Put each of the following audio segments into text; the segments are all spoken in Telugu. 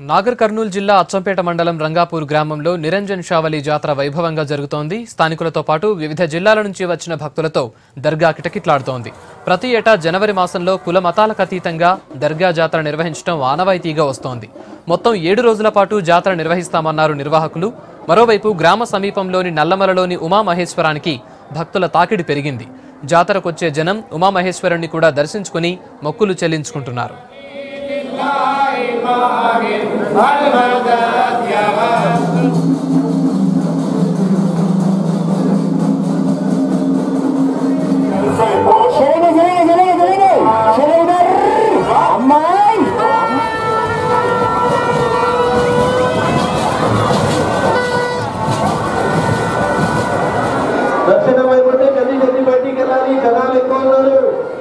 నాగర్ కర్నూలు జిల్లా అచ్చంపేట మండలం రంగాపూర్ గ్రామంలో నిరంజన్ షావలి జాతర వైభవంగా జరుగుతోంది స్థానికులతో పాటు వివిధ జిల్లాల నుంచి వచ్చిన భక్తులతో దర్గా కిటకిట్లాడుతోంది ప్రతి ఏటా జనవరి మాసంలో కుల మతాలకు అతీతంగా దర్గా జాతర నిర్వహించడం ఆనవాయితీగా వస్తోంది మొత్తం ఏడు రోజుల పాటు జాతర నిర్వహిస్తామన్నారు నిర్వాహకులు మరోవైపు గ్రామ సమీపంలోని నల్లమలలోని ఉమామహేశ్వరానికి భక్తుల తాకిడి పెరిగింది జాతరకొచ్చే జనం ఉమామహేశ్వరుణ్ణి కూడా దర్శించుకుని మొక్కులు చెల్లించుకుంటున్నారు Şöyle şöyle şöyle şöyle. Şöyle ver. Aman. దర్శనం అయిపోతే జల్దీ జల్దీ బయటికి వెళ్ళాలి జనాలు ఎక్కువ ఉన్నారు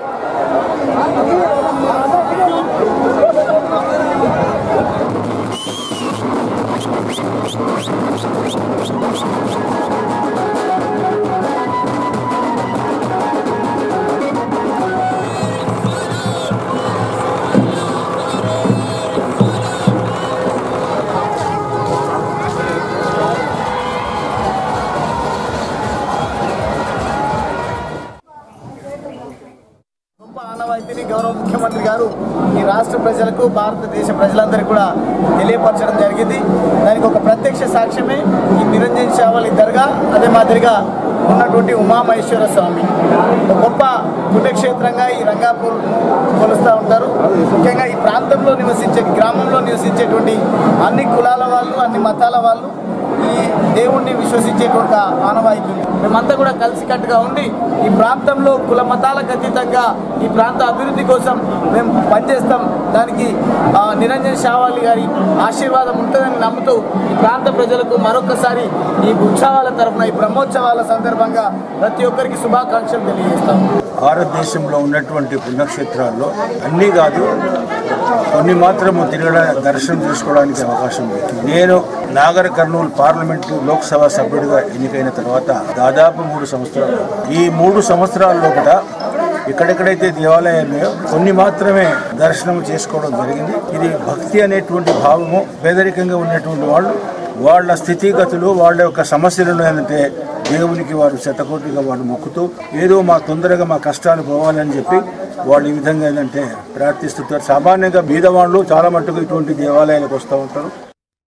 గొప్ప ఆనవాయితీని గౌరవ ముఖ్యమంత్రి గారు ఈ రాష్ట్ర ప్రజలకు భారతదేశ ప్రజలందరికీ కూడా తెలియపరచడం జరిగింది దానికి ఒక ప్రత్యక్ష సాక్ష్యమే ఈ నిరంజన్ శావలి దర్గా అదే మాదిరిగా ఉన్నటువంటి ఉమామహేశ్వర స్వామి ఒక గొప్ప పుణ్యక్షేత్రంగా ఈ రంగాపూర్ కొలుస్తూ ఉంటారు ముఖ్యంగా ఈ ప్రాంతంలో నివసించే గ్రామంలో నివసించేటువంటి అన్ని కులాల వాళ్ళు అన్ని మతాల వాళ్ళు ఈ దేవుణ్ణి విశ్వసించేటువంటి ఆనవాయితీ ఉంది. మేమంతా కూడా కలిసికట్టుగా ఉండి ఈ ప్రాంతంలో కుల మతాలకు అతీతంగా ఈ ప్రాంత అభివృద్ధి కోసం మేము పనిచేస్తాం దానికి ఆ, నిరంజన్ షావాలి గారి ఆశీర్వాదం ఉంటుందని నమ్ముతూ ఈ ప్రాంత ప్రజలకు మరొకసారి ఈ ఉత్సవాల తరఫున ఈ బ్రహ్మోత్సవాల సందర్భంగా ప్రతి ఒక్కరికి శుభాకాంక్షలు తెలియజేస్తాం భారతదేశంలో ఉన్నటువంటి పుణ్యక్షేత్రాల్లో అన్నీ కాదు కొన్ని మాత్రము తిరగడా దర్శనం చేసుకోవడానికి అవకాశం ఉంది నేను నాగర్ కర్నూలు పార్లమెంటు లోక్సభ సభ్యుడిగా ఎన్నికైన తర్వాత దాదాపు మూడు సంవత్సరాలు ఈ మూడు సంవత్సరాల లోపల ఎక్కడెక్కడైతే దేవాలయాలు ఉన్నాయో కొన్ని మాత్రమే దర్శనం చేసుకోవడం జరిగింది ఇది భక్తి అనేటువంటి భావము పేదరికంగా ఉన్నటువంటి వాళ్ళు వాళ్ళ స్థితిగతులు వాళ్ళ యొక్క సమస్యలు ఏంటంటే దేవునికి వారు శతకోటిగా వాళ్ళు మొక్కుతూ ఏదో మా తొందరగా మా కష్టాలు పోవాలని చెప్పి వాళ్ళు ఈ విధంగా ఏంటంటే ప్రార్థిస్తుంటారు సామాన్యంగా బీదవాళ్ళు చాలా మట్టుకు ఇటువంటి దేవాలయాలకు వస్తూ ఉంటారు